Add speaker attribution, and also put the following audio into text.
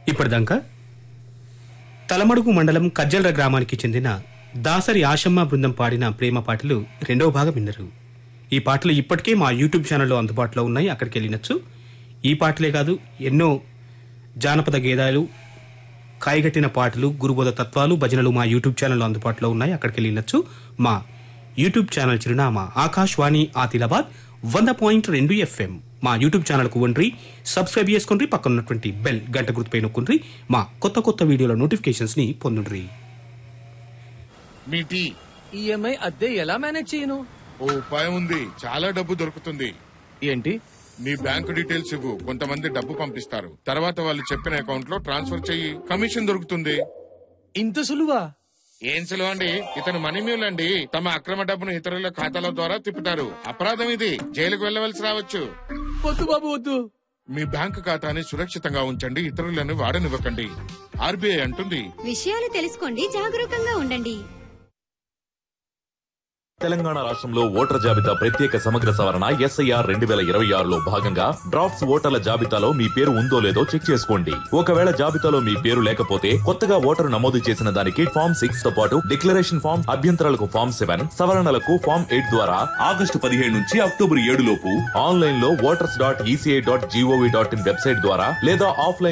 Speaker 1: ఇప్పటిదాకా తలమడుగు మండలం కజ్జల్ర గ్రామానికి చెందిన దాసరి ఆశమ్మ బృందం పాడిన ప్రేమ పాటలు రెండవ భాగం విన్నరు ఈ పాటలు ఇప్పటికే మా యూట్యూబ్ ఛానల్లో అందుబాటులో ఉన్నాయి అక్కడికి వెళ్ళినచ్చు ఈ పాటలే కాదు ఎన్నో జానపద గేదాలు కాయగట్టిన పాటలు గురుబోధ తత్వాలు భజనలు మా యూట్యూబ్ ఛానల్లో అందుబాటులో ఉన్నాయి అక్కడికి వెళ్ళినచ్చు మా యూట్యూబ్ ఛానల్ చిరునామా ఆకాశవాణి ఆదిలాబాద్ వంద పాయింట్ రెండు ఎఫ్ఎం మా యూట్యూబ్ ఛానల్కు వండ్రి సబ్స్క్రైబ్ చేసుకుండ్రి పక్కన ఉన్నటువంటి బెల్ గంట గుర్తుపై నొక్కుండ్రి మా కొత్త కొత్త వీడియోల నోటిఫికేషన్స్ ని పొందుండ్రి
Speaker 2: మీ టీ
Speaker 3: ఈఎంఐ అద్దె ఎలా మేనేజ్ చేయను
Speaker 2: ఓ ఉపాయం ఉంది చాలా డబ్బు దొరుకుతుంది
Speaker 3: ఏంటి
Speaker 2: మీ బ్యాంకు డీటెయిల్స్ ఇవ్వు కొంతమంది డబ్బు పంపిస్తారు తర్వాత వాళ్ళు చెప్పిన అకౌంట్ లో ట్రాన్స్ఫర్ చెయ్యి కమిషన్ దొరుకుతుంది
Speaker 3: ఇంత సులువా
Speaker 2: ఏం సులువు అండి ఇతను మనీ మ్యూల్ అండి తమ అక్రమ డబ్బును ఇతరుల ఖాతాల ద్వారా తిప్పుతారు అపరాధం ఇది జైలుకు వెళ్ళవలసి రావచ్చు
Speaker 3: వద్దు బాబు వద్దు
Speaker 2: మీ బ్యాంకు ఖాతాని సురక్షితంగా ఉంచండి ఇతరులను వాడనివ్వకండి ఆర్బీఐ అంటుంది
Speaker 4: విషయాలు తెలుసుకోండి జాగరూకంగా ఉండండి
Speaker 5: తెలంగాణ రాష్ట్రంలో ఓటర్ జాబితా ప్రత్యేక సమగ్ర సవరణ ఎస్ఐఆర్ రెండు వేల ఇరవై ఆరులో భాగంగా డ్రాఫ్ట్స్ ఓటర్ల జాబితాలో మీ పేరు ఉందో లేదో చెక్ చేసుకోండి ఒకవేళ జాబితాలో మీ పేరు లేకపోతే కొత్తగా ఓటరు నమోదు చేసిన దానికి ఫామ్ సిక్స్ తో పాటు డిక్లరేషన్ ఫామ్ అభ్యంతరాలకు ఫామ్ సెవెన్ సవరణలకు ఫామ్ ఎయిట్ ద్వారా ఆగస్టు పదిహేడు నుంచి అక్టోబర్ ఏడు లోపు ఆన్లైన్ లో voters dot ECI dot GOV dot in website ద్వారా లేదా ఆఫ్లైన్